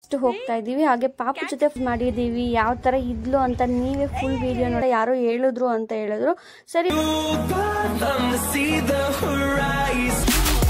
First ಹೋಗ್ತಾ ಇದೀವಿ ಹಾಗೆ ಪಾಪು ಜೊತೆ ಮಾಡಿದೀವಿ ಯಾವ ತರ ಇದ್ಲು ಅಂತ ನೀವೇ ಫುಲ್ ವಿಡಿಯೋ ನೋಡಿ ಯಾರೋ ಹೇಳಿದ್ರು ಅಂತ ಹೇಳಿದ್ರು ಸರಿ Come to see the horizon.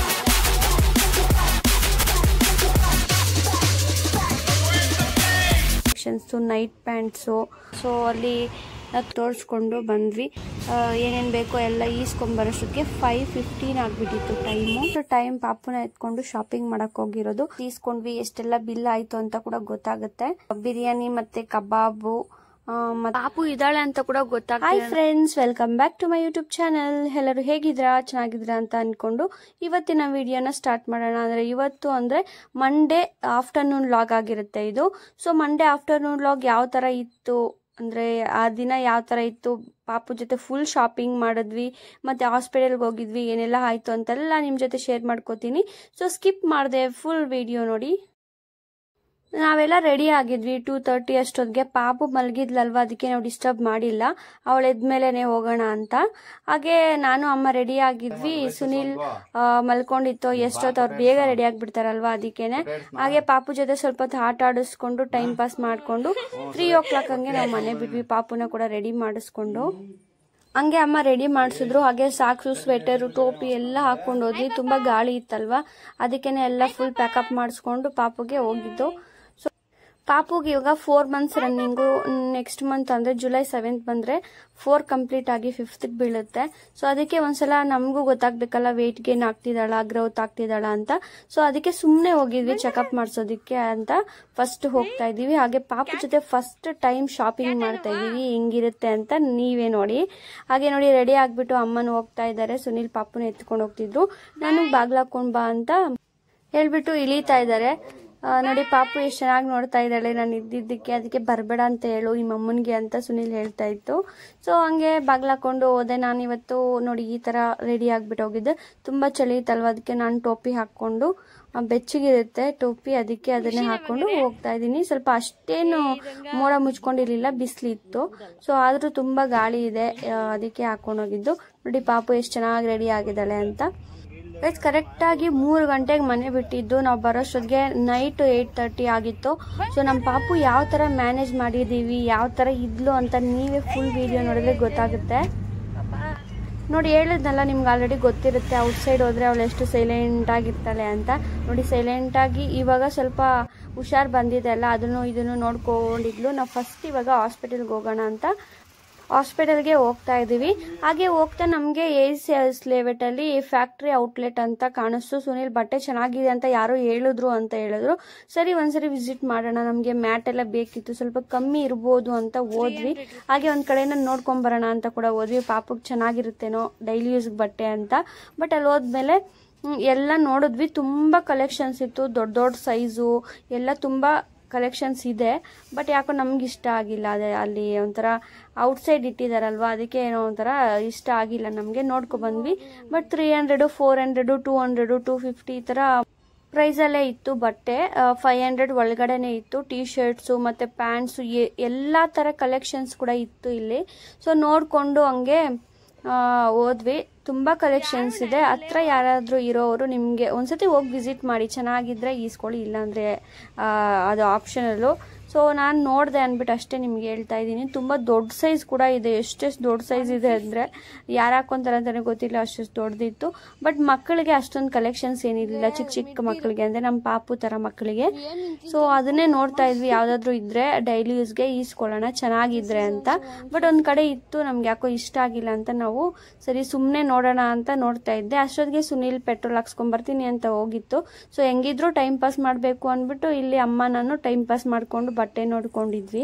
Sections night pants so ಅಲ್ಲಿ ತೋರಿಸ್ಕೊಂಡು ಬಂದ್ವಿ ಏನೇನು ಬೇಕೋ ಎಲ್ಲ ಈಸ್ಕೊಂಬರೋಷ್ಟಕ್ಕೆ ಫೈವ್ ಫಿಫ್ಟೀನ್ ಆಗ್ಬಿಟ್ಟಿತ್ತು ಟೈಮು ಸೊ ಟೈಮ್ ಪಾಪುನ ಎತ್ಕೊಂಡು ಶಾಪಿಂಗ್ ಮಾಡಕ್ ಹೋಗಿರೋದು ಈಸ್ಕೊಂಡ್ವಿ ಎಷ್ಟೆಲ್ಲ ಬಿಲ್ ಆಯ್ತು ಅಂತ ಕೂಡ ಗೊತ್ತಾಗುತ್ತೆ ಬಿರಿಯಾನಿ ಮತ್ತೆ ಕಬಾಬು ಆ, ಮತ್ತೆ ಪಾಪು ಇದ್ದಾಳೆ ಅಂತ ಕೂಡ ಗೊತ್ತಾಗ hi friends welcome back to my YouTube channel ಎಲ್ಲರೂ ಹೇಗಿದ್ರಾ ಚೆನ್ನಾಗಿದ್ರಾ ಅಂತ ಅನ್ಕೊಂಡು ಇವತ್ತಿನ ವಿಡಿಯೋನ ಸ್ಟಾರ್ಟ್ ಮಾಡೋಣ ಅಂದ್ರೆ ಇವತ್ತು ಅಂದ್ರೆ ಮಂಡೇ ಆಫ್ಟರ್ನೂನ್ ಲಾಗ್ ಆಗಿರುತ್ತೆ ಇದು ಸೊ ಮಂಡೇ ಆಫ್ಟರ್ನೂನ್ ಲಾಗ್ ಯಾವ ತರ ಇತ್ತು ಅಂದ್ರೆ ಆ ದಿನ ಯಾವ ತರ ಇತ್ತು ಪಾಪು ಜೊತೆ ಫುಲ್ ಶಾಪಿಂಗ್ ಮಾಡಿದ್ವಿ ಮತ್ತೆ ಹಾಸ್ಪಿಟಲ್ಗೆ ಹೋಗಿದ್ವಿ ಏನೆಲ್ಲ ಆಯ್ತು ಅಂತೆಲ್ಲ ನಿಮ್ ಜೊತೆ ಶೇರ್ ಮಾಡ್ಕೋತೀನಿ ಸೊ ಸ್ಕಿಪ್ ಮಾಡಿದೆ ಫುಲ್ ವಿಡಿಯೋ ನೋಡಿ ನಾವೆಲ್ಲ ರೆಡಿ ಆಗಿದ್ವಿ ಟೂ ತರ್ಟಿ ಅಷ್ಟೊತ್ತಿಗೆ ಪಾಪು ಮಲಗಿದ್ಲಲ್ವಾ ಅದಕ್ಕೆ ನಾವು ಡಿಸ್ಟರ್ಬ್ ಮಾಡಿಲ್ಲ ಅವಳು ಎದ್ಮೇಲೆನೆ ಹೋಗೋಣ ಅಂತ ಹಾಗೆ ನಾನು ಅಮ್ಮ ರೆಡಿ ಆಗಿದ್ವಿ ಸುನಿಲ್ ಆ, ಮಲ್ಕೊಂಡಿತ್ತು ಎಷ್ಟೊತ್ತು ಅವ್ರು ಬೇಗ ರೆಡಿ ಆಗ್ಬಿಡ್ತಾರಲ್ವಾ ಅದಕ್ಕೇನೆ ಹಾಗೆ ಪಾಪು ಜೊತೆ ಸ್ವಲ್ಪ ಹೊತ್ತು ಆಟ ಆಡಿಸ್ಕೊಂಡು ಟೈಮ್ ಪಾಸ್ ಮಾಡ್ಕೊಂಡು ತ್ರೀ ಓ ಕ್ಲಾಕ್ ಹಂಗೆ ನಾವು ಮನೆ ಬಿಟ್ವಿ ಪಾಪುನ ಕೂಡ ರೆಡಿ ಮಾಡಿಸ್ಕೊಂಡು ಹಂಗೆ ಅಮ್ಮ ರೆಡಿ ಮಾಡಿಸಿದ್ರು ಹಾಗೆ ಸಾಕ್ಸು ಸ್ವೆಟರು ಟೋಪಿ ಎಲ್ಲ ಹಾಕೊಂಡು ಹೋದ್ವಿ ತುಂಬಾ ಗಾಳಿ ಇತ್ತಲ್ವಾ ಅದಕ್ಕೇನೆ ಎಲ್ಲ ಫುಲ್ ಪ್ಯಾಕಪ್ ಮಾಡಿಸ್ಕೊಂಡು ಪಾಪುಗೆ ಹೋಗಿದ್ದು ಸೊ ಪಾಪುಗೆ ಇವಾಗ four months running next month ಅಂದ್ರೆ ಜುಲೈ ಸೆವೆಂತ್ ಬಂದ್ರೆ ಫೋರ್ ಕಂಪ್ಲೀಟ್ ಆಗಿ ಫಿಫ್ತ್ ಬೀಳುತ್ತೆ ಸೊ ಅದಕ್ಕೆ ಒಂದ್ಸಲ ನಮಗೂ ಗೊತ್ತಾಗ್ಬೇಕಲ್ಲ ವೆಯ್ಟ್ ಗೇನ್ ಆಗ್ತಿದ್ದಾಳ ಗ್ರೋತ್ ಆಗ್ತಿದ್ದಾಳ ಅಂತ ಸೊ ಅದಕ್ಕೆ ಸುಮ್ಮನೆ ಹೋಗಿದ್ವಿ ಚೆಕಪ್ ಮಾಡಿಸೋದಕ್ಕೆ ಅಂತ ಫಸ್ಟ್ ಹೋಗ್ತಾ ಇದೀವಿ ಹಾಗೆ ಪಾಪು ಜೊತೆ ಫಸ್ಟ್ ಟೈಮ್ ಶಾಪಿಂಗ್ ಮಾಡ್ತಾ ಇದೀವಿ ಹೆಂಗಿರುತ್ತೆ ಅಂತ ನೀವೇ ನೋಡಿ ಹಾಗೆ ನೋಡಿ ರೆಡಿ ಆಗ್ಬಿಟ್ಟು ಅಮ್ಮನ ಹೋಗ್ತಾ ಇದ್ದಾರೆ ಸುನಿಲ್ ಪಾಪುನ ಎತ್ಕೊಂಡು ಹೋಗ್ತಿದ್ರು ನಾನು ಬಾಗ್ಲಾಕೊಂಡ್ ಬಾ ಅಂತ ಹೇಳ್ಬಿಟ್ಟು ಇಳಿತಾ ಇದ್ದಾರೆ ಆ, ನೋಡಿ ಪಾಪು ಎಷ್ಟು ಚೆನ್ನಾಗಿ ನೋಡ್ತಾ ಇದ್ದಾಳೆ ನಾನು ಇದ್ದಿದ್ದಕ್ಕೆ ಅದಕ್ಕೆ ಬರಬೇಡ ಅಂತ ಹೇಳು ನಿಮ್ಮ ಅಮ್ಮನಿಗೆ ಅಂತ ಸುನಿಲ್ ಹೇಳ್ತಾ ಇತ್ತು ಸೊ ಹಂಗೆ ಬಾಗ್ಲಾಕೊಂಡು ಹೋದೆ ನಾನು ಇವತ್ತು ನೋಡಿ ಈ ಥರ ರೆಡಿ ಆಗಿಬಿಟ್ಟು ಹೋಗಿದ್ದೆ ತುಂಬ ಚಳಿ ಇತ್ತಲ್ವ ಅದಕ್ಕೆ ನಾನು ಟೋಪಿ ಹಾಕ್ಕೊಂಡು ಆ, ಬೆಚ್ಚಗಿರುತ್ತೆ ಟೋಪಿ ಅದಕ್ಕೆ ಅದನ್ನೇ ಹಾಕೊಂಡು ಹೋಗ್ತಾ ಇದ್ದೀನಿ ಸ್ವಲ್ಪ ಅಷ್ಟೇನು ಮೋಡ ಮುಚ್ಕೊಂಡಿರ್ಲಿಲ್ಲ ಬಿಸಿಲಿತ್ತು ಸೊ ಆದರೂ ತುಂಬ ಗಾಳಿ ಇದೆ ಆ, ಅದಕ್ಕೆ ಹಾಕೊಂಡು ಹೋಗಿದ್ದು ನೋಡಿ ಪಾಪು ಎಷ್ಟು ಚೆನ್ನಾಗಿ ರೆಡಿ ಆಗಿದ್ದಾಳೆ ಅಂತ ಗೈಸ್ ಕರೆಕ್ಟಾಗಿ ಮೂರು ಗಂಟೆಗೆ ಮನೆ ಬಿಟ್ಟಿದ್ದು ನಾವು ಬರೋಷ್ಟೊತ್ತಿಗೆ ನೈಟ್ ಏಯ್ಟ್ ತರ್ಟಿ ಆಗಿತ್ತು ಸೊ ನಮ್ಮ ಪಾಪು ಯಾವ ಥರ ಮ್ಯಾನೇಜ್ ಮಾಡಿದ್ದೀವಿ ಯಾವ ಥರ ಇದ್ಲು ಅಂತ ನೀವೇ ಫುಲ್ ವಿಡಿಯೋ ನೋಡಿದ್ರೆ ಗೊತ್ತಾಗುತ್ತೆ ನೋಡಿ ಹೇಳಿದ್ನಲ್ಲ ನಿಮ್ಗೆ ಆಲ್ರೆಡಿ ಗೊತ್ತಿರುತ್ತೆ ಔಟ್ಸೈಡ್ ಹೋದ್ರೆ ಅವಳು ಎಷ್ಟು ಸೈಲೆಂಟ್ ಆಗಿರ್ತಾಳೆ ಅಂತ ನೋಡಿ ಸೈಲೆಂಟ್ ಆಗಿ ಇವಾಗ ಸ್ವಲ್ಪ ಹುಷಾರ್ ಬಂದಿದೆ ಅಲ್ಲ ಅದನ್ನು ಇದನ್ನು ನೋಡ್ಕೊಂಡಿದ್ಲು ನಾವು ಫಸ್ಟ್ ಇವಾಗ ಹಾಸ್ಪಿಟಲ್ಗೆ ಹೋಗೋಣ ಅಂತ ಹಾಸ್ಪಿಟಲ್ಗೆ ಹೋಗ್ತಾ ಇದ್ದೀವಿ ಹಾಗೆ ಹೋಗ್ತಾ ನಮಗೆ ಎ ಸಿ ಎಸ್ ಲೆವೆಟಲ್ಲಿ ಫ್ಯಾಕ್ಟ್ರಿ ಔಟ್ಲೆಟ್ ಅಂತ ಕಾಣಿಸ್ತು ಸುನಿಲ್ ಬಟ್ಟೆ ಚೆನ್ನಾಗಿದೆ ಅಂತ ಯಾರೋ ಹೇಳಿದ್ರು ಅಂತ ಹೇಳಿದ್ರು ಸರಿ ಒಂದ್ಸರಿ ವಿಸಿಟ್ ಮಾಡೋಣ ನಮಗೆ ಮ್ಯಾಟ್ ಎಲ್ಲ ಬೇಕಿತ್ತು ಸ್ವಲ್ಪ ಕಮ್ಮಿ ಇರ್ಬೋದು ಅಂತ ಹೋದ್ವಿ ಹಾಗೆ ಒಂದ್ ಕಡೆನ ನೋಡ್ಕೊಂಡ್ ಬರೋಣ ಅಂತ ಕೂಡ ಹೋದ್ವಿ ಪಾಪಕ್ಕೆ ಚೆನ್ನಾಗಿರುತ್ತೇನೋ ಡೈಲಿ ಯೂಸ್ ಬಟ್ಟೆ ಅಂತ ಬಟ್ ಅಲ್ಲಿ ಹೋದ್ಮೇಲೆ ಹ್ಮ್, ಎಲ್ಲ ನೋಡಿದ್ವಿ ತುಂಬಾ ಕಲೆಕ್ಷನ್ಸ್ ಇತ್ತು ದೊಡ್ಡ ದೊಡ್ಡ ಸೈಜು ಎಲ್ಲ ತುಂಬಾ ಕಲೆಕ್ಷನ್ಸ್ ಇದೆ ಬಟ್ ಯಾಕೋ ನಮ್ಗೆ ಇಷ್ಟ ಆಗಿಲ್ಲ ಅದೇ ಅಲ್ಲಿ ಒಂಥರ ಔಟ್ಸೈಡ್ ಇಟ್ಟಿದಾರಲ್ವಾ ಅದಕ್ಕೆ ಏನೋ ಒಂಥರ ಇಷ್ಟ ಆಗಿಲ್ಲ ನಮಗೆ ನೋಡ್ಕೊ ಬಂದ್ವಿ but three hundred four hundred two hundred two fifty ಈ ಥರ ಪ್ರೈಸಲ್ಲೇ ಇತ್ತು ಬಟ್ಟೆ ಫೈವ್ ಹಂಡ್ರೆಡ್ ಒಳಗಡೆನೆ ಇತ್ತು ಟೀ ಶರ್ಟ್ಸು ಮತ್ತು ಪ್ಯಾಂಟ್ಸು ಎಲ್ಲ ಥರ ಕಲೆಕ್ಷನ್ಸ್ ಕೂಡ ಇತ್ತು ಇಲ್ಲಿ ಸೊ ನೋಡಿಕೊಂಡು ಹಂಗೆ ಆ, ಹೋದ್ವಿ ತುಂಬ ಕಲೆಕ್ಷನ್ಸ್ ಇದೆ ಹತ್ರ ಯಾರಾದರೂ ಇರೋರು ನಿಮಗೆ ಒಂದ್ಸತಿ ಹೋಗಿ ವಿಸಿಟ್ ಮಾಡಿ ಚೆನ್ನಾಗಿದ್ರೆ ಈಸ್ಕೊಳ್ಳಿ ಇಲ್ಲಾಂದರೆ ಅದು ಆಪ್ಷನಲ್ಲು ಸೊ ನಾನು ನೋಡಿದೆ ಅಂದ್ಬಿಟ್ಟು ಅಷ್ಟೇ ನಿಮ್ಗೆ ಹೇಳ್ತಾ ಇದ್ದೀನಿ ತುಂಬ ದೊಡ್ಡ ಸೈಜ್ ಕೂಡ ಇದೆ ಎಷ್ಟೆಷ್ಟು ದೊಡ್ಡ ಸೈಜ್ ಇದೆ ಅಂದರೆ ಯಾರು ಹಾಕೊಂತಾರೆ ಅಂತಲೇ ಗೊತ್ತಿಲ್ಲ ಅಷ್ಟೆಷ್ಟು ದೊಡ್ಡದಿತ್ತು ಬಟ್ ಮಕ್ಕಳಿಗೆ ಅಷ್ಟೊಂದು ಕಲೆಕ್ಷನ್ಸ್ ಏನಿರಲಿಲ್ಲ ಚಿಕ್ಕ ಚಿಕ್ಕ ಮಕ್ಕಳಿಗೆ ಅಂದರೆ ನಮ್ಮ ಪಾಪು ಥರ ಮಕ್ಕಳಿಗೆ ಸೊ ಅದನ್ನೇ ನೋಡ್ತಾ ಇದ್ವಿ ಯಾವುದಾದ್ರೂ ಇದ್ದರೆ ಡೈಲಿ ಯೂಸ್ಗೆ ಈಸ್ಕೊಳ್ಳೋಣ ಚೆನ್ನಾಗಿದ್ರೆ ಅಂತ ಬಟ್ ಒಂದು ಕಡೆ ಇತ್ತು ನಮ್ಗೆ ಯಾಕೋ ಇಷ್ಟ ಆಗಿಲ್ಲ ಅಂತ ನಾವು ಸರಿ ಸುಮ್ಮನೆ ನೋಡೋಣ ಅಂತ ನೋಡ್ತಾ ಇದ್ದೆ ಅಷ್ಟೊತ್ತಿಗೆ ಸುನಿಲ್ ಪೆಟ್ರೋಲ್ ಹಾಕ್ಸ್ಕೊಂಬರ್ತೀನಿ ಅಂತ ಹೋಗಿತ್ತು ಸೊ ಹೆಂಗಿದ್ರು ಟೈಮ್ ಪಾಸ್ ಮಾಡಬೇಕು ಅಂದ್ಬಿಟ್ಟು ಇಲ್ಲಿ ಅಮ್ಮ ನಾನು ಟೈಮ್ ಪಾಸ್ ಮಾಡಿಕೊಂಡು ಬಟ್ಟೆ ನೋಡ್ಕೊಂಡಿದ್ವಿ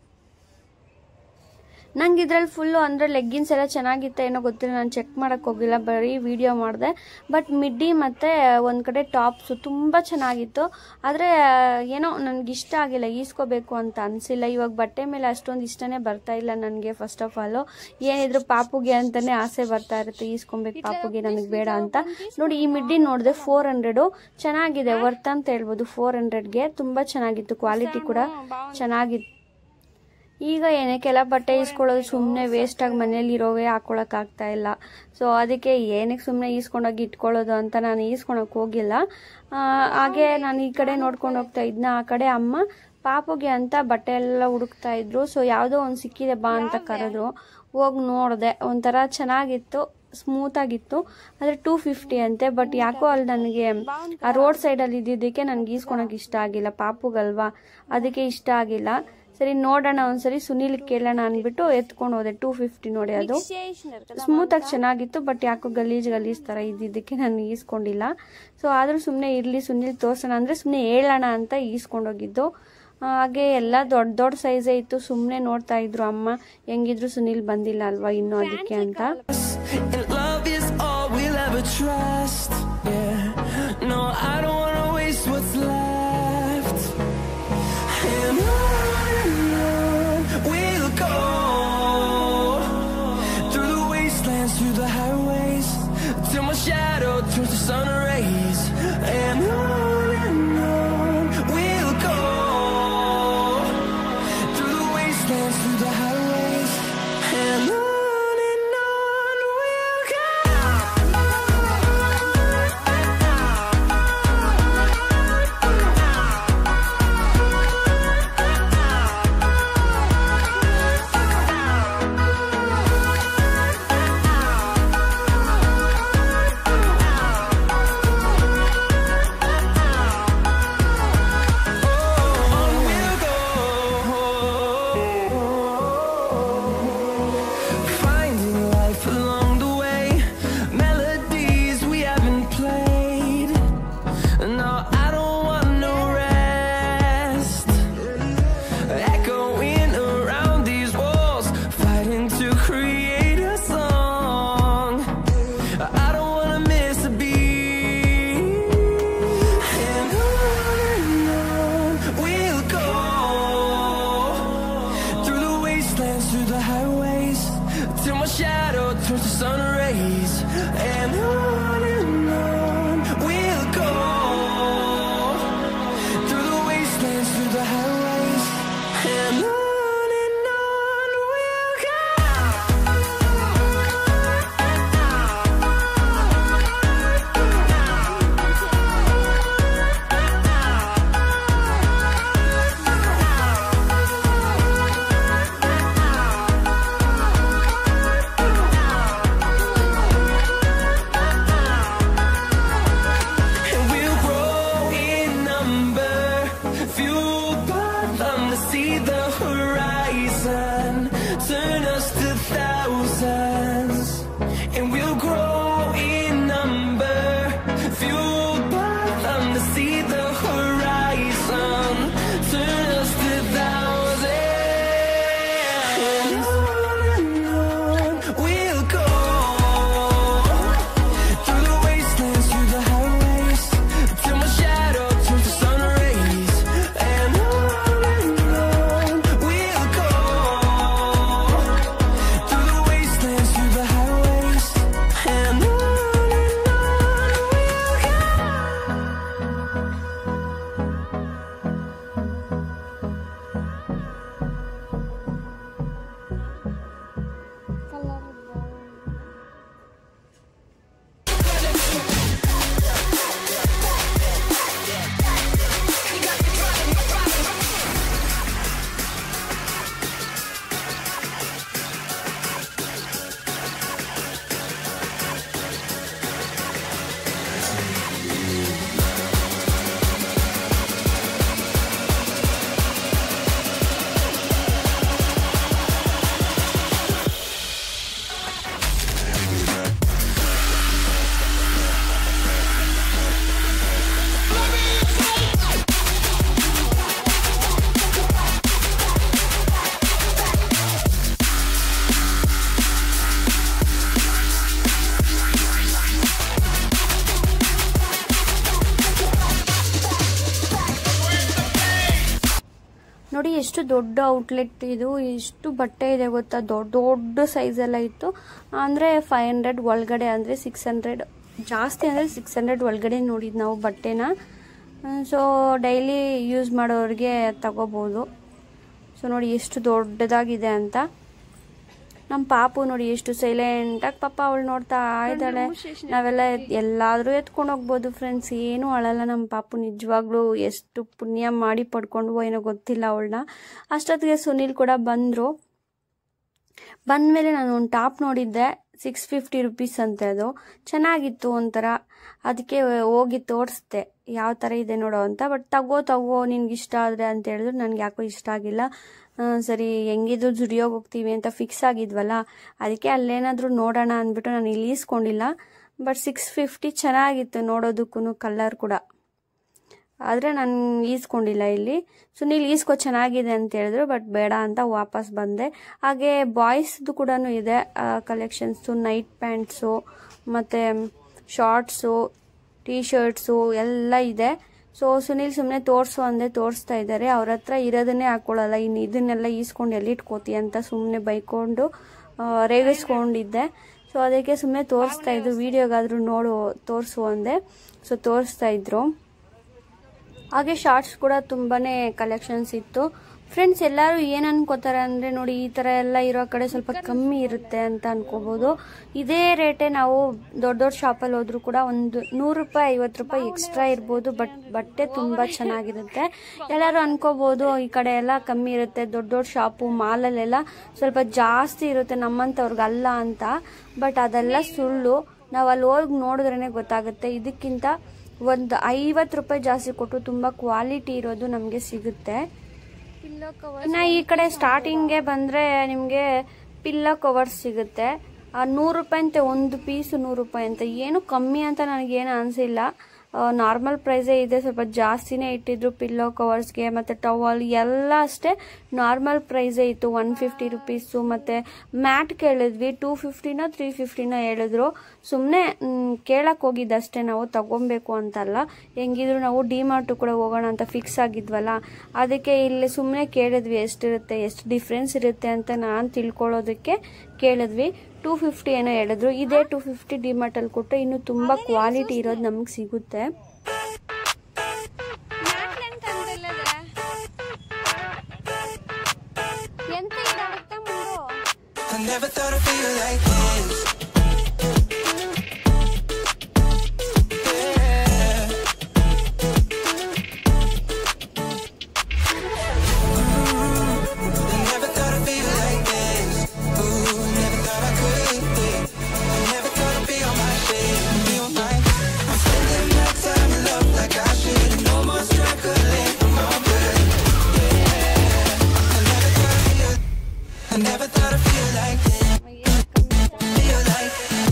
ನಂಗೆ ಇದ್ರಲ್ಲಿ ಫುಲ್ಲು ಅಂದರೆ ಲೆಗ್ಗಿನ್ಸ್ ಎಲ್ಲ ಚೆನ್ನಾಗಿತ್ತು ಏನೋ ಗೊತ್ತಿಲ್ಲ ನಾನು ಚೆಕ್ ಮಾಡೋಕ್ಕೆ ಹೋಗಿಲ್ಲ ಬರೀ ವಿಡಿಯೋ ಮಾಡಿದೆ ಬಟ್ ಮಿಡ್ಡಿ ಮತ್ತು ಒಂದು ಕಡೆ ಟಾಪ್ಸು ತುಂಬ ಚೆನ್ನಾಗಿತ್ತು ಆದರೆ ಏನೋ ನನಗೆ ಇಷ್ಟ ಆಗಿಲ್ಲ ಈಸ್ಕೋಬೇಕು ಅಂತ ಅನಿಸಿಲ್ಲ ಇವಾಗ ಬಟ್ಟೆ ಮೇಲೆ ಅಷ್ಟೊಂದು ಇಷ್ಟನೇ ಬರ್ತಾ ಇಲ್ಲ ನನಗೆ ಫಸ್ಟ್ ಆಫ್ ಆಲು ಏನಿದ್ರು ಪಾಪುಗೆ ಅಂತಲೇ ಆಸೆ ಬರ್ತಾ ಇರುತ್ತೆ ಈಸ್ಕೊಬೇಕು ಪಾಪುಗೆ ನನಗೆ ಬೇಡ ಅಂತ ನೋಡಿ ಈ ಮಿಡ್ಡಿ ನೋಡಿದೆ ಫೋರ್ ಹಂಡ್ರೆಡು ಚೆನ್ನಾಗಿದೆ ವರ್ತ್ ಅಂತ ಹೇಳ್ಬೋದು ಫೋರ್ ಹಂಡ್ರೆಡ್ಗೆ ತುಂಬ ಚೆನ್ನಾಗಿತ್ತು ಕ್ವಾಲಿಟಿ ಕೂಡ ಚೆನ್ನಾಗಿತ್ತು ಈಗ ಏನಕ್ಕೆಲ್ಲ ಬಟ್ಟೆ ಇಸ್ಕೊಳ್ಳೋದು ಸುಮ್ಮನೆ ವೇಸ್ಟಾಗಿ ಮನೇಲಿ ಇರೋವೇ ಹಾಕೊಳಕ್ ಆಗ್ತಾ ಇಲ್ಲ ಸೊ ಅದಕ್ಕೆ ಏನಕ್ಕೆ ಸುಮ್ಮನೆ ಈಸ್ಕೊಂಡೋಗಿ ಇಟ್ಕೊಳ್ಳೋದು ಅಂತ ನಾನು ಈಸ್ಕೊಳಕ್ ಹೋಗಿಲ್ಲ ಆ, ಹಾಗೆ ನಾನು ಈ ಕಡೆ ನೋಡ್ಕೊಂಡು ಹೋಗ್ತಾ ಇದ್ನ ಆ ಕಡೆ ಅಮ್ಮ ಪಾಪುಗೆ ಅಂತ ಬಟ್ಟೆ ಎಲ್ಲ ಹುಡುಕ್ತಾ ಇದ್ರು ಸೊ ಯಾವುದೋ ಒಂದು ಸಿಕ್ಕಿದೆ ಬಾ ಅಂತ ಕರೆದ್ರು ಹೋಗಿ ನೋಡಿದೆ ಒಂಥರ ಚೆನ್ನಾಗಿತ್ತು ಸ್ಮೂತ್ ಆಗಿತ್ತು ಆದರೆ ಟೂ ಫಿಫ್ಟಿ ಅಂತೆ ಬಟ್ ಯಾಕೋ ಅಲ್ಲಿ ನನಗೆ ಆ ರೋಡ್ ಸೈಡಲ್ಲಿ ಇದ್ದಿದ್ದಕ್ಕೆ ನನಗೆ ಈಸ್ಕೊಳಕ್ಕೆ ಇಷ್ಟ ಆಗಿಲ್ಲ ಪಾಪುಗಲ್ವಾ ಅದಕ್ಕೆ ಇಷ್ಟ ಆಗಿಲ್ಲ ಸರಿ ನೋಡೋಣ ಒಂದ್ಸರಿ ಸುನೀಲ್ ಕೇಳೋಣ ಅಂದ್ಬಿಟ್ಟು ಎತ್ಕೊಂಡು ಹೋದೆ ಟೂ ಫಿಫ್ಟಿ ನೋಡಿ ಅದು ಸ್ಮೂತ್ ಆಗಿ ಚೆನ್ನಾಗಿತ್ತು ಬಟ್ ಯಾಕೋ ಗಲೀಜ್ ಗಲೀಜ್ ತರ ಇದ್ದಿದ್ದಕ್ಕೆ ನಾನು ಈಸ್ಕೊಂಡಿಲ್ಲ ಸೊ ಆದ್ರೂ ಸುಮ್ಮನೆ ಇರ್ಲಿ ಸುನೀಲ್ ತೋರ್ಸೋಣ ಅಂದ್ರೆ ಸುಮ್ಮನೆ ಹೇಳೋಣ ಅಂತ ಈಸ್ಕೊಂಡೋಗಿದ್ದು ಆ, ಹಾಗೆ ಎಲ್ಲ ದೊಡ್ಡ ದೊಡ್ಡ ಸೈಜೇ ಇತ್ತು ಸುಮ್ಮನೆ ನೋಡ್ತಾ ಇದ್ರು ಅಮ್ಮ ಹೆಂಗಿದ್ರು ಸುನೀಲ್ ಬಂದಿಲ್ಲ ಅಲ್ವಾ ಇನ್ನು ಅದಕ್ಕೆ ಅಂತ And love is all we'll ever trust. Yeah. No, I don't wanna waste what's left. And on and on we'll go. Through the wastelands, through the highways. Till my shadow turns to sun rays. And on and on we'll go. Through the wastelands, through the highways. And on and on we'll On we'll go. Finding life along the way, melodies we haven't played. No, I don't want no rest. Echoing around these walls, fighting to create a song. I don't wanna miss a beat. And on and on we'll go through the wastelands, through the highways, till my shadow turns to sun rays. And on and on we'll go through the wastelands, through the highways, and on and on we'll And we'll grow in number, fueled by them to see the horizon, turn us to thousands. And we'll grow in number, fueled by them to see the horizon, turn us to thousands. And on and on we'll go. Through the wastelands, through the highways, till my shadow turns to sun rays. And on and on we'll go. Through the wastelands, through the highways, and on and on we'll go. ನೋಡಿ ಎಷ್ಟು ದೊಡ್ಡ outlet ಇದು ಎಷ್ಟು ಬಟ್ಟೆ ಇದೆ ಗೊತ್ತಾ ದೊಡ್ಡ ದೊಡ್ಡ ಸೈಜ್ ಎಲ್ಲ ಇತ್ತು ಅಂದರೆ ಫೈವ್ ಹಂಡ್ರೆಡ್ ಒಳಗಡೆ ಅಂದರೆ ಸಿಕ್ಸ್ ಹಂಡ್ರೆಡ್ ಜಾಸ್ತಿ ಅಂದರೆ ಸಿಕ್ಸ್ ಹಂಡ್ರೆಡ್ ಒಳಗಡೆ ನೋಡಿದ್ದು ನಾವು ಬಟ್ಟೆನ ಸೊ ಡೈಲಿ ಯೂಸ್ ಮಾಡೋರಿಗೆ ತಗೋಬೋದು ಸೊ ನೋಡಿ ಎಷ್ಟು ದೊಡ್ಡದಾಗಿದೆ ಅಂತ ನಮ್ಮ ಪಾಪು ನೋಡಿ ಎಷ್ಟು ಸೈಲೆಂಟಾಗಿ ಪಾಪ ಅವಳು ನೋಡ್ತಾ ಇದ್ದಾಳೆ ನಾವೆಲ್ಲ ಎಲ್ಲಾದರೂ ಎತ್ಕೊಂಡು ಹೋಗ್ಬೋದು ಫ್ರೆಂಡ್ಸ್ ಏನೂ ಅಳಲ್ಲ ನಮ್ಮ ಪಾಪು ನಿಜವಾಗ್ಲೂ ಎಷ್ಟು ಪುಣ್ಯ ಮಾಡಿ ಪಡ್ಕೊಂಡ್ವೋ ಏನೋ ಗೊತ್ತಿಲ್ಲ ಅವಳನ್ನ ಅಷ್ಟೊತ್ತಿಗೆ ಸುನೀಲ್ ಕೂಡ ಬಂದರು ಬಂದಮೇಲೆ ನಾನು ಒಂದು ಟಾಪ್ ನೋಡಿದ್ದೆ ಸಿಕ್ಸ್ ಫಿಫ್ಟಿ ರುಪೀಸ್ ಅಂತೆ ಅದು ಚೆನ್ನಾಗಿತ್ತು ಒಂಥರ ಅದಕ್ಕೆ ಹೋಗಿ ತೋರಿಸ್ದೆ ಯಾವ ಥರ ಇದೆ ನೋಡೋ ಅಂತ ಬಟ್ ತಗೋ ತಗೋ ನಿನ್ಗೆ ಇಷ್ಟ ಆದರೆ ಅಂತ ಹೇಳಿದ್ರು ನನಗೆ ಯಾಕೋ ಇಷ್ಟ ಆಗಿಲ್ಲ ಆ, ಸರಿ ಹೆಂಗಿದ್ರು ಜುಡಿಯೋಗೆ ಹೋಗ್ತೀವಿ ಅಂತ ಫಿಕ್ಸ್ ಆಗಿದ್ವಲ್ಲ ಅದಕ್ಕೆ ಅಲ್ಲೇನಾದರೂ ನೋಡೋಣ ಅಂದ್ಬಿಟ್ಟು ನಾನು ಇಲ್ಲಿ ಈಸ್ಕೊಂಡಿಲ್ಲ ಬಟ್ ಸಿಕ್ಸ್ ಫಿಫ್ಟಿ ಚೆನ್ನಾಗಿತ್ತು ನೋಡೋದಕ್ಕೂ ಕಲರ್ ಕೂಡ ಆದರೆ ನಾನು ಈಸ್ಕೊಂಡಿಲ್ಲ ಇಲ್ಲಿ ಸುನೀಲ್ ಈಸ್ಕೋ ಚೆನ್ನಾಗಿದೆ ಅಂತ ಹೇಳಿದ್ರು ಬಟ್ ಬೇಡ ಅಂತ ವಾಪಸ್ ಬಂದೆ ಹಾಗೆ ಬಾಯ್ಸ್ದು ಕೂಡ ಇದೆ ಕಲೆಕ್ಷನ್ಸು ನೈಟ್ ಪ್ಯಾಂಟ್ಸು ಮತ್ತು ಶಾರ್ಟ್ಸು ಟೀ ಶರ್ಟ್ಸು ಎಲ್ಲ ಇದೆ ಸೊ ಸುನೀಲ್ ಸುಮ್ಮನೆ ತೋರಿಸು ಅಂದೆ ತೋರಿಸ್ತಾ ಇದ್ದಾರೆ ಅವ್ರ ಹತ್ರ ಇರೋದನ್ನೇ ಹಾಕೊಳ್ಳಲ್ಲ ಇನ್ನು ಇದನ್ನೆಲ್ಲ ಈಸ್ಕೊಂಡು ಎಲ್ಲಿಟ್ಕೋತಿ ಅಂತ ಸುಮ್ಮನೆ ಬೈಕೊಂಡು ಆ, ರೇಗಿಸ್ಕೊಂಡಿದ್ದೆ ಸೊ ಅದಕ್ಕೆ ಸುಮ್ಮನೆ ತೋರಿಸ್ತಾ ಇದ್ರು ವಿಡಿಯೋಗಾದರೂ ನೋಡು ತೋರಿಸು ಅಂದೆ ಸೊ ತೋರಿಸ್ತಾ ಇದ್ರು ಹಾಗೆ ಶಾರ್ಟ್ಸ್ ಕೂಡ ತುಂಬಾನೇ ಕಲೆಕ್ಷನ್ಸ್ ಇತ್ತು ಫ್ರೆಂಡ್ಸ್ ಎಲ್ಲರೂ ಏನು ಅನ್ಕೋತಾರೆ ಅಂದರೆ ನೋಡಿ ಈ ಥರ ಎಲ್ಲ ಇರೋ ಕಡೆ ಸ್ವಲ್ಪ ಕಮ್ಮಿ ಇರುತ್ತೆ ಅಂತ ಅನ್ಕೋಬೋದು ಇದೇ ರೇಟೇ ನಾವು ದೊಡ್ಡ ದೊಡ್ಡ ಶಾಪಲ್ಲಿ ಹೋದ್ರೂ ಕೂಡ ಒಂದು ನೂರು ರೂಪಾಯಿ ಐವತ್ತು ರೂಪಾಯಿ ಎಕ್ಸ್ಟ್ರಾ ಇರ್ಬೋದು ಬಟ್ ಬಟ್ಟೆ ತುಂಬ ಚೆನ್ನಾಗಿರುತ್ತೆ ಎಲ್ಲರೂ ಅನ್ಕೋಬೋದು ಈ ಕಡೆ ಎಲ್ಲ ಕಮ್ಮಿ ಇರುತ್ತೆ ದೊಡ್ಡ ದೊಡ್ಡ ಶಾಪು ಮಾಲಲ್ಲೆಲ್ಲ ಸ್ವಲ್ಪ ಜಾಸ್ತಿ ಇರುತ್ತೆ ನಮ್ಮಂಥವ್ರಿಗೆ ಅಲ್ಲ ಅಂತ ಬಟ್ ಅದೆಲ್ಲ ಸುಳ್ಳು ನಾವು ಅಲ್ಲಿ ಹೋಗಿ ನೋಡಿದ್ರೇ ಗೊತ್ತಾಗುತ್ತೆ ಇದಕ್ಕಿಂತ ಒಂದು ಐವತ್ತು ರೂಪಾಯಿ ಜಾಸ್ತಿ ಕೊಟ್ಟು ತುಂಬ ಕ್ವಾಲಿಟಿ ಇರೋದು ನಮಗೆ ಸಿಗುತ್ತೆ ಇನ್ನು ಈ ಕಡೆ ಸ್ಟಾರ್ಟಿಂಗ್ಗೆ ಬಂದರೆ ನಿಮಗೆ ಪಿಲ್ಲೋ ಕವರ್ಸ್ ಸಿಗುತ್ತೆ ಆ ನೂರು ರೂಪಾಯಿ ಅಂತೆ ಒಂದು ಪೀಸು ನೂರು ರೂಪಾಯಿ ಅಂತ ಏನು ಕಮ್ಮಿ ಅಂತ ನನಗೇನು ಅನಿಸಿಲ್ಲ ನಾರ್ಮಲ್ ಪ್ರೈಸೇ ಇದೆ ಸ್ವಲ್ಪ ಜಾಸ್ತಿನೇ ಇಟ್ಟಿದ್ರು ಪಿಲ್ಲೋ ಕವರ್ಸ್ಗೆ ಮತ್ತು ಟವಲ್ ಎಲ್ಲ ಅಷ್ಟೇ ನಾರ್ಮಲ್ ಪ್ರೈಸೇ ಇತ್ತು ಒನ್ ಫಿಫ್ಟಿ ರುಪೀಸು ಮತ್ತು ಮ್ಯಾಟ್ ಕೇಳಿದ್ವಿ ಟೂ ಫಿಫ್ಟಿನೋ ತ್ರೀ ಫಿಫ್ಟಿನೋ ಹೇಳಿದ್ರು ಸುಮ್ಮನೆ ಕೇಳಕ್ಕೆ ಹೋಗಿದ್ದಷ್ಟೇ ನಾವು ತಗೊಬೇಕು ಅಂತಲ್ಲ ಹೆಂಗಿದ್ರು ನಾವು ಡಿಮಾರ್ಟು ಕೂಡ ಹೋಗೋಣ ಅಂತ ಫಿಕ್ಸ್ ಆಗಿದ್ವಲ್ಲ ಅದಕ್ಕೆ ಇಲ್ಲಿ ಸುಮ್ಮನೆ ಕೇಳಿದ್ವಿ ಎಷ್ಟಿರುತ್ತೆ ಎಷ್ಟು ಡಿಫ್ರೆನ್ಸ್ ಇರುತ್ತೆ ಅಂತ ನಾನು ತಿಳ್ಕೊಳ್ಳೋದಕ್ಕೆ ಕೇಳಿದ್ವಿ ಟೂ ಫಿಫ್ಟಿ ಏನೋ ಹೇಳಿದ್ರು ಇದೇ ಟೂ ಫಿಫ್ಟಿ ಡಿಮಾರ್ಟಲ್ಲಿ ಕೊಟ್ಟರೆ ಇನ್ನು ತುಂಬ ಕ್ವಾಲಿಟಿ ಇರೋದು ನಮಗೆ ಸಿಗುತ್ತೆ ಎಂತ ಇದಾಗುತ್ತೆ ಮುಂದು I never thought I'd feel like this. Never thought I'd feel like this. Ooh, never thought I could be. Never thought I'd be on my shit. Be on my. I'm spending my time in love like I should. No more struggling. I'm all good. Yeah. I never thought I'd feel. I never thought I'd feel like this. Feel like.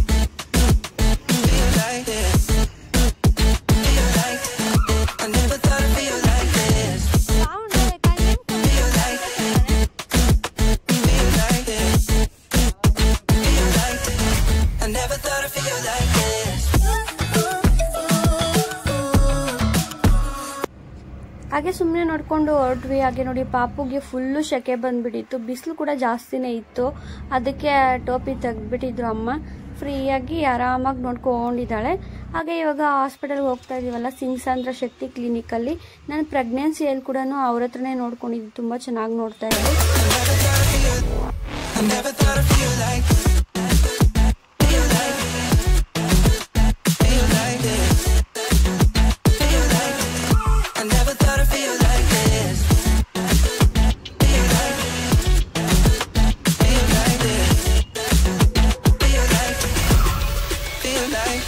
Feel like this. Feel like. I never thought I'd feel like this. Feel like. Feel like this. Feel like. I never thought I'd feel like this. ಹಾಗೆ ಸುಮ್ಮನೆ ನೋಡ್ಕೊಂಡು ಹೊರಟ್ವಿ ಹಾಗೆ ನೋಡಿ ಪಾಪುಗೆ full ಸೆಕೆ ಬಂದ್ಬಿಟ್ಟಿತ್ತು ಬಿಸಿಲು ಕೂಡ ಜಾಸ್ತಿನೇ ಇತ್ತು ಅದಕ್ಕೆ ಟೋಪಿ ತೆಗ್ದ್ಬಿಟ್ಟಿದ್ರು ಅಮ್ಮ ಫ್ರೀಯಾಗಿ ಆರಾಮಾಗಿ ನೋಡ್ಕೊಂಡಿದ್ದಾಳೆ ಹಾಗೆ ಇವಾಗ ಹಾಸ್ಪಿಟಲ್ಗೆ ಹೋಗ್ತಾ ಇದೀವಲ್ಲ ಸಿಂಗ್ಸಾಂದ್ರ ಶಕ್ತಿ ಕ್ಲಿನಿಕಲ್ಲಿ ನಾನು ಪ್ರೆಗ್ನೆನ್ಸಿಯಲ್ಲಿ ಕೂಡ ಅವ್ರ ಹತ್ರನೇ ನೋಡ್ಕೊಂಡಿದ್ದು ತುಂಬ ಚೆನ್ನಾಗಿ ನೋಡ್ತಾ ಇದ್ದೆ I never thought I'd feel like. Feel like. Feel like this. Feel like. I never thought I'd feel like this. Feel like. Feel like this. Feel like. Feel like.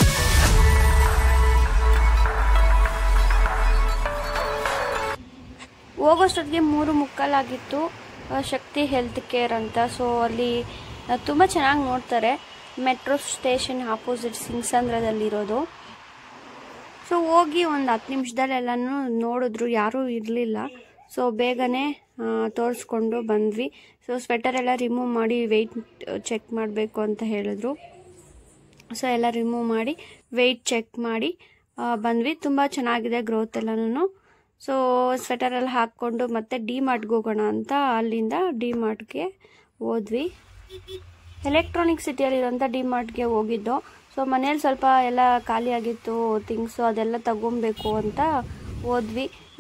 ಹೋಗೋಷ್ಟೊತ್ತಿಗೆ ಮೂರು ಮುಕ್ಕಾಲಾಗಿತ್ತು ಆ, ಶಕ್ತಿ ಹೆಲ್ತ್ ಕೇರ್ ಅಂತ so ಅಲ್ಲಿ ತುಂಬ ಚೆನ್ನಾಗಿ ನೋಡ್ತಾರೆ metro station opposite ಸಿಂಗ್ಸಂದ್ರದಲ್ಲಿರೋದು so ಹೋಗಿ ಒಂದು ಹತ್ತು ನಿಮಿಷದಲ್ಲೆಲ್ಲನೂ ನೋಡಿದ್ರು ಯಾರೂ ಇರಲಿಲ್ಲ ಸೊ ಬೇಗನೆ ಆ, ತೋರಿಸ್ಕೊಂಡು ಬಂದ್ವಿ ಸೊ ಸ್ವೆಟರ್ ಎಲ್ಲ ರಿಮೂವ್ ಮಾಡಿ ವೆಯ್ಟ್ ಚೆಕ್ ಮಾಡಬೇಕು ಅಂತ ಹೇಳಿದ್ರು ಸೊ ಎಲ್ಲ ರಿಮೂವ್ ಮಾಡಿ ವೆಯ್ಟ್ ಚೆಕ್ ಮಾಡಿ ಆ, ಬಂದ್ವಿ ತುಂಬ ಚೆನ್ನಾಗಿದೆ ಗ್ರೋತ್ ಎಲ್ಲನೂ ಸೊ ಸ್ವೆಟರ್ ಎಲ್ಲ ಹಾಕ್ಕೊಂಡು ಮತ್ತೆ ಡಿ ಮಾರ್ಟ್ಗೆ ಹೋಗೋಣ ಅಂತ ಅಲ್ಲಿಂದ ಡಿ ಮಾರ್ಟ್ಗೆ ಹೋದ್ವಿ ಎಲೆಕ್ಟ್ರಾನಿಕ್ ಸಿಟಿಯಲ್ಲಿರೋಂಥ ಡಿ ಮಾರ್ಟ್ಗೆ ಹೋಗಿದ್ದು ಸೊ ಮನೇಲಿ ಸ್ವಲ್ಪ ಎಲ್ಲ ಖಾಲಿ ಆಗಿತ್ತು ಥಿಂಗ್ಸು ಅದೆಲ್ಲ ತಗೊಬೇಕು ಅಂತ ಹೋದ್ವಿ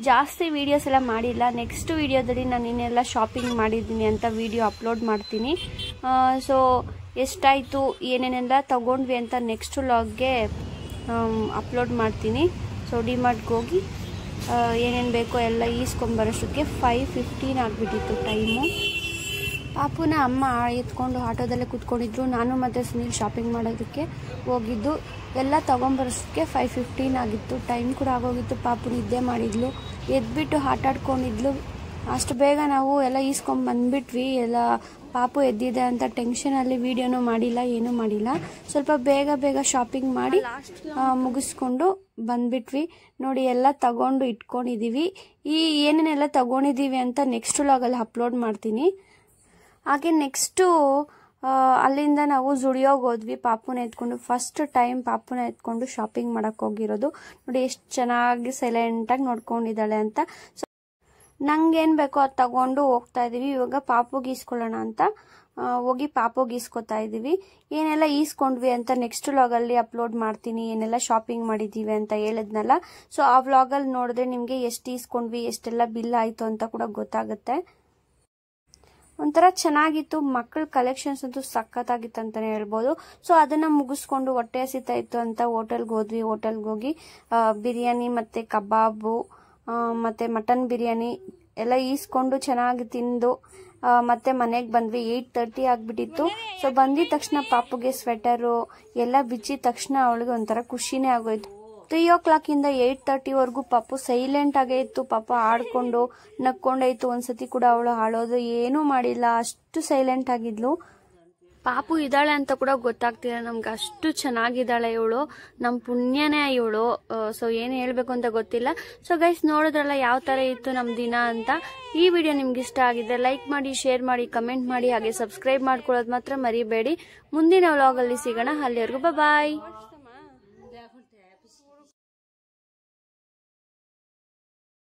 ಜಾಸ್ತಿ ವೀಡಿಯೋಸ್ ಎಲ್ಲ ಮಾಡಿಲ್ಲ ನೆಕ್ಸ್ಟ್ ವೀಡಿಯೋದಲ್ಲಿ ನಾನು ಇನ್ನೆಲ್ಲ ಶಾಪಿಂಗ್ ಮಾಡಿದ್ದೀನಿ ಅಂತ ವೀಡಿಯೋ ಅಪ್ಲೋಡ್ ಮಾಡ್ತೀನಿ ಸೊ ಎಷ್ಟಾಯಿತು ಏನೇನೆಲ್ಲ ತಗೊಂಡ್ವಿ ಅಂತ ನೆಕ್ಸ್ಟ್ ವ್ಲಾಗ್ಗೆ ಅಪ್ಲೋಡ್ ಮಾಡ್ತೀನಿ ಸೊ ಡಿಮಾರ್ಟ್ಗೆ ಹೋಗಿ ಏನೇನು ಬೇಕೋ ಎಲ್ಲ ಈಸ್ಕೊಂಬರೋಷ್ಟಕ್ಕೆ ಫೈವ್ ಫಿಫ್ಟೀನ್ ಆಗಿಬಿಟ್ಟಿತ್ತು ಟೈಮು ಪಾಪುನ ಅಮ್ಮ ಎತ್ಕೊಂಡು ಆಟೋದಲ್ಲೇ ಕೂತ್ಕೊಂಡಿದ್ರು ನಾನು ಮತ್ತು ಸುನೀಲ್ ಶಾಪಿಂಗ್ ಮಾಡೋದಕ್ಕೆ ಹೋಗಿದ್ದು ಎಲ್ಲ ತೊಗೊಂಬರೋಷ್ಟಕ್ಕೆ ಫೈವ್ ಫಿಫ್ಟೀನ್ ಆಗಿತ್ತು ಟೈಮ್ ಕೂಡ ಆಗೋಗಿತ್ತು ಪಾಪು ನಿದ್ದೆ ಮಾಡಿದ್ಲು ಎದ್ಬಿಟ್ಟು ಆಟ ಆಡ್ಕೊಂಡಿದ್ಲು ಅಷ್ಟು ಬೇಗ ನಾವು ಎಲ್ಲ ಈಸ್ಕೊಂಡು ಬಂದ್ಬಿಟ್ವಿ ಎಲ್ಲ ಪಾಪು ಎದ್ದಿದೆ ಅಂತ ಟೆನ್ಷನಲ್ಲಿ ವೀಡಿಯೋನೂ ಮಾಡಿಲ್ಲ ಏನೂ ಮಾಡಿಲ್ಲ ಸ್ವಲ್ಪ ಬೇಗ ಬೇಗ ಶಾಪಿಂಗ್ ಮಾಡಿ ಆ, ಮುಗಿಸ್ಕೊಂಡು ಬಂದ್ಬಿಟ್ವಿ ನೋಡಿ ಎಲ್ಲ ತಗೊಂಡು ಇಟ್ಕೊಂಡಿದ್ದೀವಿ ಈ ಏನೇನೆಲ್ಲ ತಗೊಂಡಿದ್ದೀವಿ ಅಂತ ನೆಕ್ಸ್ಟ್ ವ್ಲಾಗಲ್ಲಿ ಅಪ್ಲೋಡ್ ಮಾಡ್ತೀನಿ ಹಾಗೆ ನೆಕ್ಸ್ಟು ಅಲ್ಲಿಂದ ನಾವು ಜುಡಿಯೋಗೆ ಹೋದ್ವಿ ಪಾಪುನ ಎತ್ಕೊಂಡು ಫಸ್ಟ್ ಟೈಮ್ ಪಾಪುನ ಎತ್ಕೊಂಡು ಶಾಪಿಂಗ್ ಮಾಡಕ್ಕೆ ಹೋಗಿರೋದು ನೋಡಿ ಎಷ್ಟು ಚೆನ್ನಾಗಿ ಸೈಲೆಂಟಾಗಿ ನೋಡ್ಕೊಂಡಿದ್ದಾಳೆ ಅಂತ ಸೊ ನಂಗೇನು ಬೇಕೋ ಅದು ತಗೊಂಡು ಹೋಗ್ತಾ ಇದ್ದೀವಿ ಇವಾಗ ಪಾಪುಗೆ ಈಸ್ಕೊಳ್ಳೋಣ ಅಂತ ಆ, ಹೋಗಿ ಪಾಪುಗೆ ಈಸ್ಕೊತಾ ಇದ್ದೀವಿ ಏನೆಲ್ಲ ಈಸ್ಕೊಂಡ್ವಿ ಅಂತ ನೆಕ್ಸ್ಟ್ ವ್ಲಾಗಲ್ಲಿ ಅಪ್ಲೋಡ್ ಮಾಡ್ತೀನಿ ಏನೆಲ್ಲ ಶಾಪಿಂಗ್ ಮಾಡಿದ್ದೀವಿ ಅಂತ ಹೇಳಿದ್ನಲ್ಲ ಸೊ ಆ ವ್ಲಾಗಲ್ಲಿ ನೋಡಿದ್ರೆ ನಿಮಗೆ ಎಷ್ಟು ಈಸ್ಕೊಂಡ್ವಿ ಎಷ್ಟೆಲ್ಲ ಬಿಲ್ ಆಯಿತು ಅಂತ ಕೂಡ ಗೊತ್ತಾಗುತ್ತೆ ಒಂಥರ ಚೆನ್ನಾಗಿತ್ತು ಮಕ್ಕಳ ಕಲೆಕ್ಷನ್ಸ್ ಅಂತೂ ಸಖತ್ತಾಗಿತ್ತು ಅಂತಾನೆ ಹೇಳ್ಬೋದು ಸೊ ಅದನ್ನ ಮುಗಿಸ್ಕೊಂಡು ಹೊಟ್ಟೆ ಹಸಿತಾ ಇತ್ತು ಅಂತ ಹೋಟೆಲ್ಗೆ ಹೋದ್ವಿ ಹೋಟೆಲ್ಗೆ ಹೋಗಿ ಆ, ಬಿರಿಯಾನಿ ಮತ್ತೆ ಕಬಾಬು ಆ, ಮತ್ತೆ ಮಟನ್ ಬಿರಿಯಾನಿ ಎಲ್ಲ ಈಸ್ಕೊಂಡು ಚೆನ್ನಾಗಿ ತಿಂದು ಆ, ಮತ್ತೆ ಮನೆಗೆ ಬಂದ್ವಿ ಏಯ್ಟ್ ತರ್ಟಿ ಆಗ್ಬಿಟ್ಟಿತ್ತು ಸೊ ಬಂದಿದ ತಕ್ಷಣ ಪಾಪುಗೆ ಸ್ವೆಟರು ಎಲ್ಲ ಬಿಚ್ಚಿದ ತಕ್ಷಣ ಅವಳಿಗೆ ಒಂಥರ ಖುಷಿನೇ ಆಗೋಯ್ತು ತ್ರೀ ಓ ಕ್ಲಾಕಿಂದ ಏಯ್ಟ್ ತರ್ಟಿವರೆಗೂ ಪಾಪು ಸೈಲೆಂಟ್ ಆಗೇ ಇತ್ತು ಪಾಪ ಆಡ್ಕೊಂಡು ನಕ್ಕೊಂಡೇ ಇತ್ತು ಒಂದ್ಸತಿ ಕೂಡ ಅವಳು ಆಳೋದು ಏನೂ ಮಾಡಿಲ್ಲ ಅಷ್ಟು ಸೈಲೆಂಟ್ ಆಗಿದ್ಲು ಪಾಪು ಇದ್ದಾಳೆ ಅಂತ ಕೂಡ ಗೊತ್ತಾಗ್ತಿಲ್ಲ ನಮ್ಗೆ ಅಷ್ಟು ಚೆನ್ನಾಗಿದ್ದಾಳೆ ಇವಳು ನಮ್ಮ ಪುಣ್ಯನೇ ಇವಳು ಸೊ ಏನು ಹೇಳಬೇಕು ಅಂತ ಗೊತ್ತಿಲ್ಲ ಸೊ ಗೈಸ್ ನೋಡಿದ್ರಲ್ಲ ಯಾವ ಥರ ಇತ್ತು ನಮ್ಮ ದಿನ ಅಂತ ಈ ವಿಡಿಯೋ ನಿಮ್ಗೆ ಇಷ್ಟ ಆಗಿದೆ ಲೈಕ್ ಮಾಡಿ ಶೇರ್ ಮಾಡಿ ಕಮೆಂಟ್ ಮಾಡಿ ಹಾಗೆ ಸಬ್ಸ್ಕ್ರೈಬ್ ಮಾಡ್ಕೊಳ್ಳೋದು ಮಾತ್ರ ಮರಿಬೇಡಿ ಮುಂದಿನ ವ್ಲಾಗಲ್ಲಿ ಸಿಗೋಣ ಅಲ್ಲಿವರೆಗೂ ಬಾಯ್